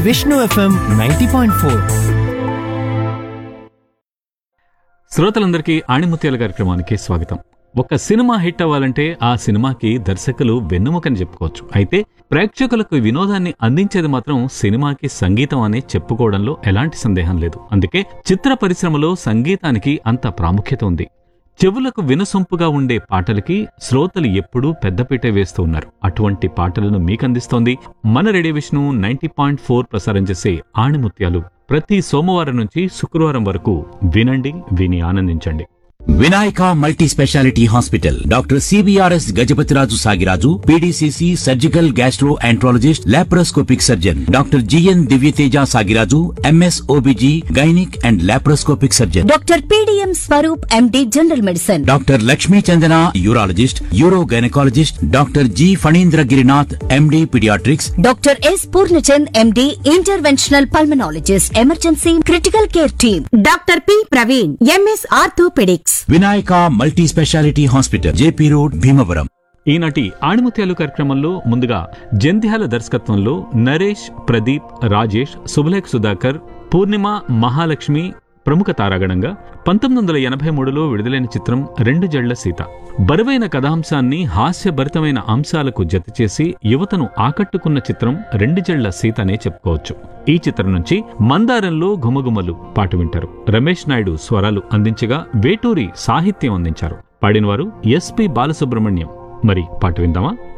Vishnu FM ninety point four శ్రోతలందరికీ ఆణిముత్యాల కార్యక్రమానికి స్వాగతం ఒక సినిమా హిట్ అవ్వాలంటే ఆ సినిమాకి దర్శకులు వెన్నుముకని చెప్పుకోవచ్చు అయితే ప్రేక్షకులకు వినోదాన్ని అందించేది మాత్రం సినిమాకి సంగీతం అనే చెప్పుకోవడంలో ఎలాంటి సందేహం లేదు అందుకే చిత్ర పరిశ్రమలో సంగీతానికి అంత ప్రాముఖ్యత ఉంది చెవులకు వినసొంపుగా ఉండే పాటలకి శ్రోతలు ఎప్పుడూ పెద్దపీట వేస్తూ ఉన్నారు అటువంటి పాటలను మీకందిస్తోంది మన radio Vishnu ninety point four ప్రసారం చేసే ఆణిముత్యాలు ప్రతి సోమవారం నుంచి శుక్రవారం వరకు వినండి విని ఆనందించండి Vinayaka multi speciality hospital doctor CBRS Gajapathiraju Sagiraju PDCC surgical gastroenterologist laparoscopic surgeon doctor GN Divyateja Sagiraju MS OBG gynaec and laparoscopic surgeon doctor PDM Swaroop MD general medicine doctor Lakshmi Chandana urologist urogynaecologist doctor G Phanindra Girinath MD paediatrics doctor S Purnachand MD interventional pulmonologist emergency critical care team doctor P Praveen MS orthopaedics Vinayaka multi speciality hospital JP road Bhimavaram ఈనాటి ఆణిముత్యాలు కార్యక్రమంలో ముందుగా జంధ్యాల దర్శకత్వంలో నరేష్ ప్రదీప్ రాజేష్ శుభలేఖ్ సుధాకర్ పూర్ణిమ మహాలక్ష్మి ప్రముఖ తారాగణంగా పంతొమ్మిది వందల ఎనభై మూడులో విడుదలైన చిత్రం రెండు జళ్ల సీత బరువైన కథాంశాన్ని హాస్యభరితమైన అంశాలకు జతచేసి యువతను ఆకట్టుకున్న చిత్రం రెండు జళ్ల సీత అనే చెప్పుకోవచ్చు ఈ చిత్రం నుంచి మందారంలో ఘుమఘుమలు పాట వింటారు రమేష్ నాయుడు స్వరాలు అందించగా వేటూరి సాహిత్యం అందించారు పాడినవారు ఎస్పి బాలసుబ్రహ్మణ్యం మరి పాట విందామా